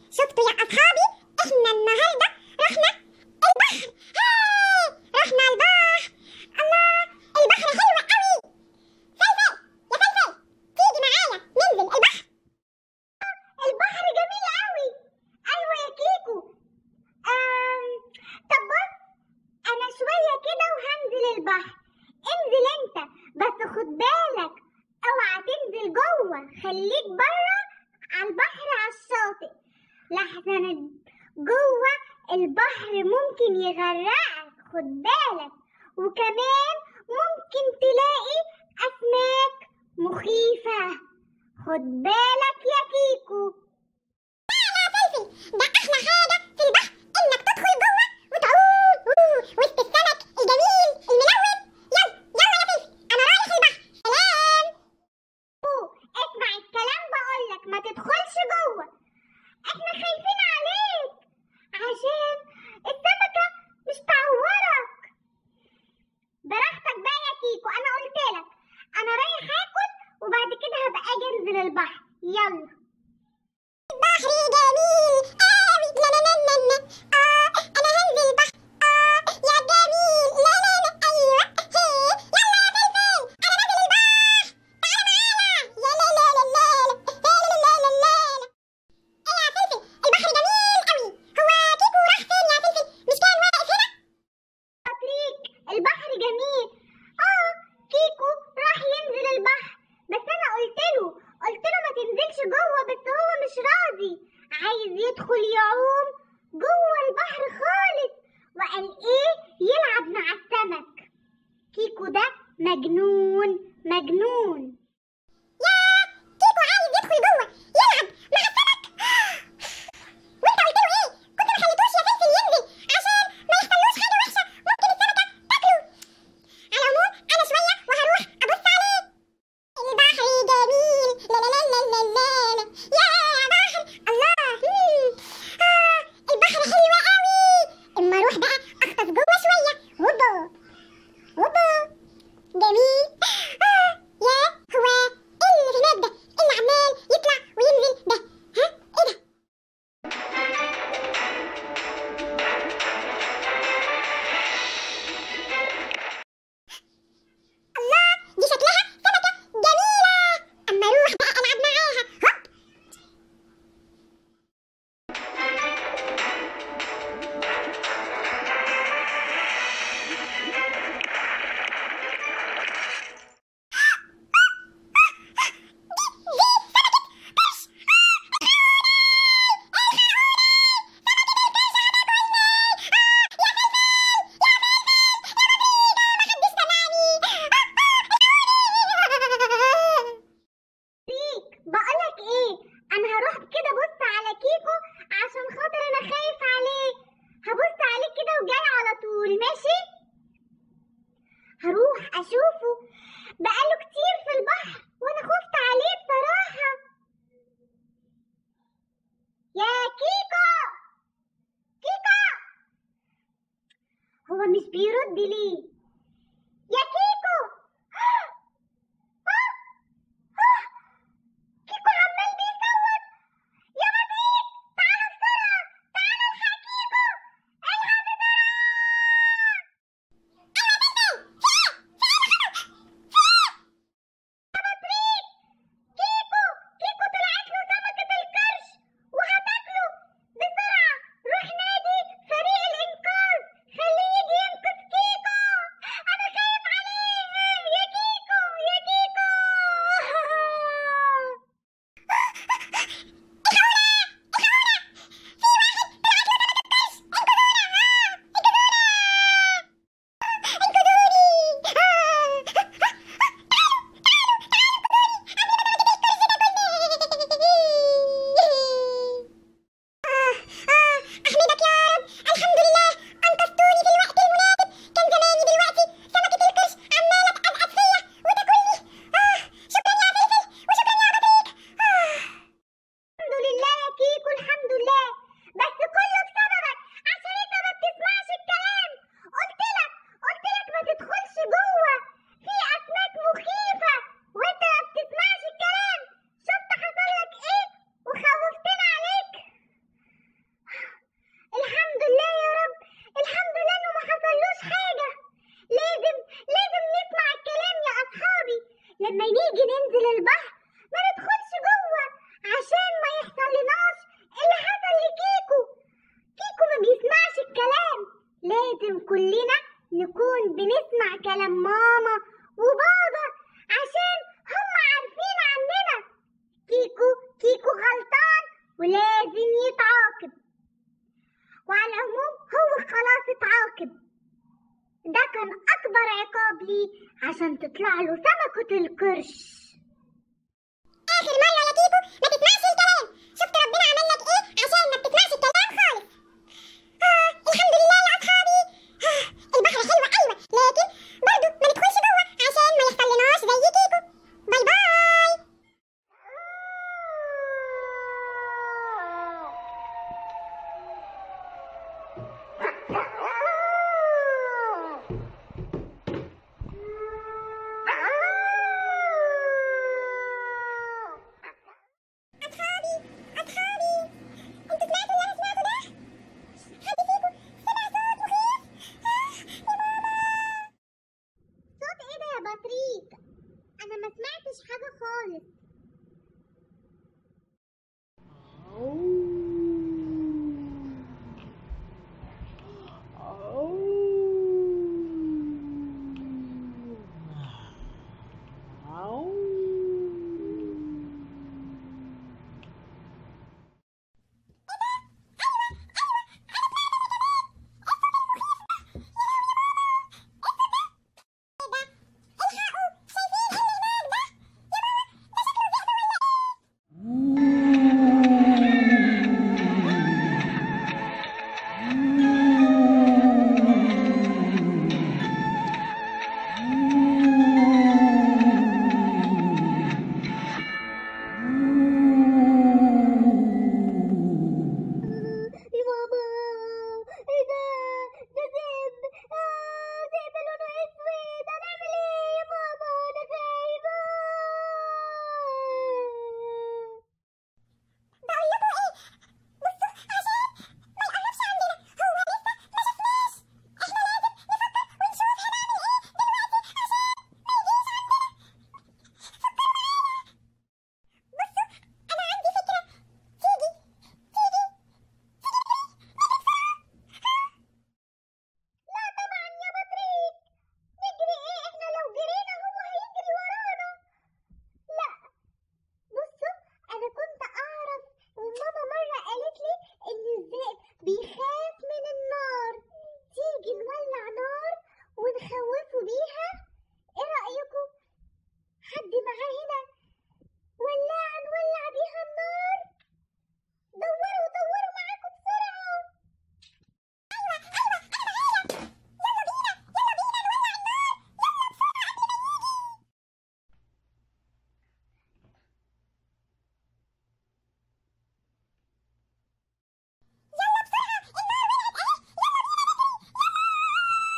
شفتوا يا أصحابي إحنا النهاردة رحنا البحر هاي رحنا البحر الله البحر حلو قوي فلفل يا فلفل تيجي معايا ننزل البحر البحر جميل قوي أيوة يا كيكو أم... طب بص أنا شوية كده وهنزل البحر انزل انت بس خد بالك اوعى تنزل جوه خليك بره على البحر على الشاطئ لحسن جوه البحر ممكن يغرقك خد بالك وكمان ممكن تلاقي اسماك مخيفة خد بالك يا كيكو لا يا فلفل ده احلى حاجة في البحر انك تدخل جوه وتعوم أوه، وسط السمك الجميل الملون يلا يلا يا فلفل انا رايح البحر سلام أوه، اسمع الكلام بقولك ما تدخلش جوه احنا خايفين عليك عشان السمكة مش تعورك براحتك بقى يا كيكو انا قلتلك انا رايح اكل وبعد كده هبقى اجي انزل البحر يلا البحر جميل قوي لا لا لا لا لا اه انا هنزل البحر اه يا جميل لا لا لا ايوه هي يلا يا فلفل انا نازل البحر تعالى معايا يا لا لا لا لا لا لا لا لا لا لا ايه يا فلفل البحر جميل قوي هو كيكو راح فين يا فلفل مش كان واقف هنا بطريق البحر جميل اه كيكو راح ينزل البحر بس انا قلت له قلت له ما تنزلش جوه بس هو مش راضي عايز يدخل يعوم جوه البحر خالص وقال ايه يلعب مع السمك كيكو ده مجنون مجنون يا كيكو عايز يدخل جوه يلعب مع السمك وانت قلت له ايه كنت ما خليتوش يا فلفل ينزل عشان ما يحصلوش حاجه وحشه ممكن السمكه تاكله على العموم انا شويه وهروح ابص عليه البحر جميل لا لا لا لا لا لا لا يا بحر الله مم. آه البحر حلو قوي اما اروح بقى اغطس جوه شويه هوبا هوبا جميل آه يا هو ايه اللي هناك ده إيه اللي عمال يطلع وينزل ده ها ايه ده الله دي شكلها سمكة جميلة أما أروح بقى ألعب معاها هوب بيك بقولك ايه انا هروح كده بص على كيكو عشان خاطر انا خايف عليه هبص عليه كده وجاي على طول ماشي هروح اشوفه بقاله كتير في البحر وانا خفت عليه بصراحة يا كيكو كيكو هو مش بيرد ليه يا كيكو كيكو عمال بيصوت يا مفيك تعالوا بسرعة تعالوا الحق كيكو الحق بسرعة أيوة بنتي فين فين فين يا بطريق كيكو كيكو طلعت له سمكة القرش وهتاكله بسرعة روح نادي فريق الإنقاذ خليه يجي ينقذ كيكو أنا خايف عليه البحر ما ندخلش جوه عشان ما يحصل لناش اللي حصل لكيكو كيكو ما بيسمعش الكلام لازم كلنا نكون بنسمع كلام ماما وبابا عشان هم عارفين عننا كيكو كيكو غلطان ولازم يتعاقب وعلى العموم هو خلاص اتعاقب ده كان أكبر عقاب ليه عشان تطلع له سمكة القرش آخر مرة يا كيكو ما تسمعش الكلام شفت ربنا عمل لك إيه عشان ما بتسمعش الكلام خالص آه الحمد لله يا أصحابي آه البحر حلو أيوة لكن برضه ما ندخلش جوه عشان ما يحصلناش زي كيكو باي باي أصحابي أصحابي أنتوا سمعتوا اللي أنا سمعته ده؟ حد فيكم سمع صوت مخيف؟ آه، يا ماما صوت إيه ده يا بطريق؟ أنا ما سمعتش حاجة خالص الحقوا شايفين اللي هناك ده؟ يا ماما ده شكله ذئب ولا إيه؟ يا ماما ايه ده ده ذئب آه ذئب لونه اسود هنعمل ايه يا ماما انا خايفة بقول لكم ايه بصوا عشان ما يقربش عندنا هو لسه ما شفناش احنا لازم نفكر ونشوف هنعمل ايه دلوقتي عشان ما يجيش عندنا فكر معايا بصوا انا عندي فكرة تيجي تيجي لا طبعا يا بطريق نجري ايه احنا لو جرينا هو هيجري ورانا لا بصوا انا كنت اعرف وماما مرة قالت لي ان الذئب بيخاف من النار تيجي نولع نار ونخوفه بيها ايه رأيكم حد معاه هنا ولاعة نولع بيها النار دوروا دوروا معاكم بسرعة ايوه ايوه انا معايا يلا بينا يلا بينا نولع النار يلا بسرعه قبل ما يجي يلا بسرعه النار ولعت اهي يلا بينا نجري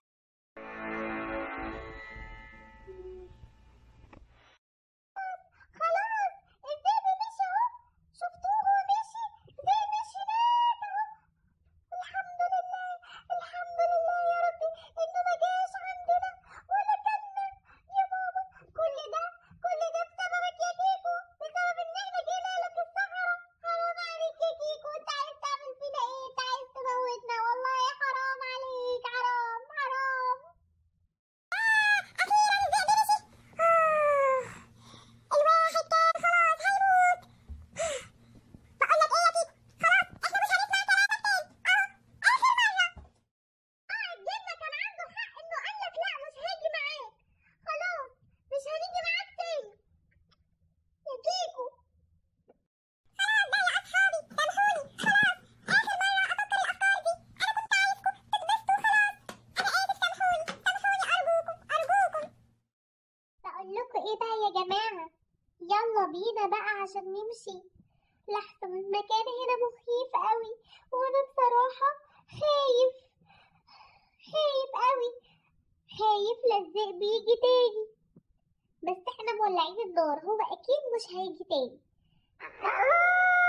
خلاص الذئب مشي اهو شفتوه هو مشي زي مشي هناك اهو الحمد لله الحمد لله يا ربي انه ما جاش عندنا ولا كلنا يا ماما كل ده كل ده بسببك يا كيكو بسبب ان احنا جينا لك الصحراء حرام عليك يا كيكو انت عايز تعمل فينا ايه انت عايز تموتنا والله حرام عليك حرام حرام آه أخيرا الذئب مشي آه الواحد كان خلاص هيموت بقول لك ايه يا كيكو خلاص احنا مش هنسمع كلامك تاني اهو اخر مره اه الجنة كان عنده حق انه قال لك لا مش هاجي معاك خلاص مش هنيجي معاك تاني يا كيكو خلاص بقى يا اصحابي سامحوني خلاص اخر مره افكر الافكار دي انا كنت عايزكم تتبسطوا خلاص انا اسف سامحوني سامحوني ارجوكم ارجوكم بقول لكم ايه بقى يا جماعة يلا بينا بقى عشان نمشي لحظة المكان هنا مخيف قوي وانا بصراحة خايف خايف قوي خايف لا الذئب يجي تاني بس احنا مولعين النار هو اكيد مش هيجي تاني